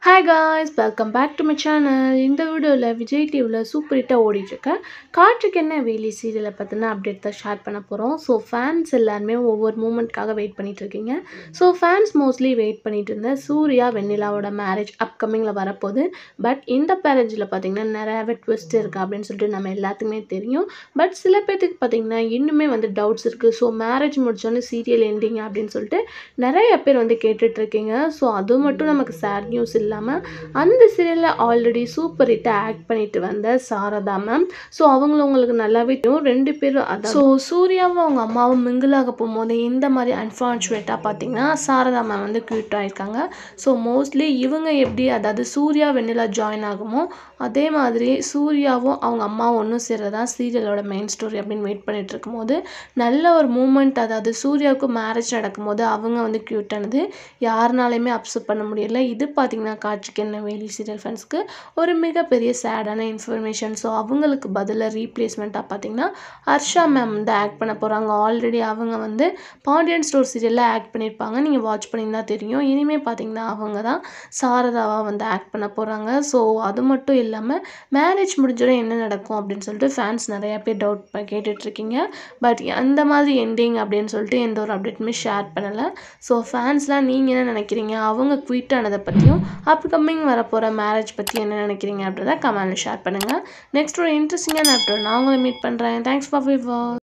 hi guys welcome back to my channel இந்த வீடியோவில் விஜய் டிவியில் சூப்பர் ஹிட்டாக ஓடிட்டுருக்க காற்றுக்கு என்ன வேலி சீரியலை பற்றின அப்டேட் தான் ஷேர் பண்ண போகிறோம் ஸோ ஃபேன்ஸ் எல்லாருமே ஒவ்வொரு மூமெண்ட்காக வெயிட் பண்ணிட்டு இருக்கீங்க ஸோ ஃபேன்ஸ் மோஸ்ட்லி வெயிட் பண்ணிட்டு இருந்த சூர்யா வெண்ணிலாவோட மேரேஜ் அப்கமிங்கில் வரப்போகுது பட் இந்த மேரேஜில் பார்த்தீங்கன்னா நிறையவே ட்விஸ்ட் இருக்குது அப்படின்னு சொல்லிட்டு நம்ம எல்லாத்துக்குமே தெரியும் பட் சில பேர்த்துக்கு பார்த்தீங்கன்னா இன்னுமே வந்து டவுட்ஸ் இருக்குது ஸோ மேரேஜ் முடிச்சோன்னே சீரியல் எண்டிங் அப்படின்னு சொல்லிட்டு நிறைய பேர் வந்து கேட்டுட்ருக்கீங்க ஸோ அது மட்டும் நமக்கு சேட் நியூஸ் இல்லாமல் அந்த சீரியலில் ஆல்ரெடி சூப்பர் ஹிட்டாக ஆக்ட் பண்ணிட்டு வந்த சாரதா மேம் ஸோ அவங்கள உங்களுக்கு நல்லாவே தெரியும் ரெண்டு பேரும் அதான் ஸோ சூர்யாவும் அவங்க அம்மாவும் மிங்கிளாக போகும்போது இந்த மாதிரி அன்ஃபார்ச்சுனேட்டாக பார்த்தீங்கன்னா சாரதா மேம் வந்து க்யூட் ஆகிருக்காங்க ஸோ மோஸ்ட்லி இவங்க எப்படி அதாவது சூர்யா வெண்ணிலா ஜாயின் ஆகுமோ அதே மாதிரி சூர்யாவும் அவங்க அம்மாவும் ஒன்றும் சேர்றதா சீரியலோட மெயின் ஸ்டோரி அப்படின்னு வெயிட் பண்ணிட்டு இருக்கும்போது நல்ல ஒரு மூமெண்ட் அதாவது சூர்யாவுக்கு மேரேஜ் நடக்கும்போது அவங்க வந்து க்யூட்டானது யாருனாலையுமே அப்செட் பண்ண முடியல இது பார்த்தீங்கன்னா காட்சிக்கு என்ன வேலி சீரியல் ஃபேன்ஸ்க்கு ஒரு மிகப்பெரிய சேடான இன்ஃபர்மேஷன் ஸோ அவங்களுக்கு பதிலாக ரீப்ளேஸ்மெண்ட்டாக பார்த்தீங்கன்னா ஹர்ஷா மேம் வந்து ஆக்ட் பண்ண போகிறாங்க ஆல்ரெடி அவங்க வந்து பாண்டியன் ஸ்டோர் சீரியலில் ஆக்ட் பண்ணியிருப்பாங்க நீங்கள் வாட்ச் பண்ணியிருந்தா தெரியும் இனிமேல் பார்த்தீங்கன்னா அவங்க தான் சாரதாவாக வந்து ஆக்ட் பண்ண போகிறாங்க ஸோ அது மட்டும் இல்லாமல் மேரேஜ் முடிஞ்சோடனே என்ன நடக்கும் அப்படின்னு சொல்லிட்டு ஃபேன்ஸ் நிறையா பேர் டவுட் கேட்டுட்ருக்கீங்க பட் அந்த மாதிரி எண்டிங் அப்படின்னு சொல்லிட்டு எந்த ஒரு அப்டேட்டுமே ஷேர் பண்ணலை ஸோ ஃபேன்ஸ்லாம் நீங்கள் என்ன நினைக்கிறீங்க அவங்க குயிட் ஆனதை பற்றியும் அப்கமிங் வரப்போகிற மேரேஜ் பற்றி என்ன நினைக்கிறீங்க அப்படின்றத கமெண்ட்டில் ஷேர் பண்ணுங்கள் நெக்ஸ்ட் ஒரு இன்ட்ரெஸ்டிங்கான அப்டேட் நான் உங்களை மீட் பண்ணுறேன் தேங்க்ஸ் ஃபார் விவர்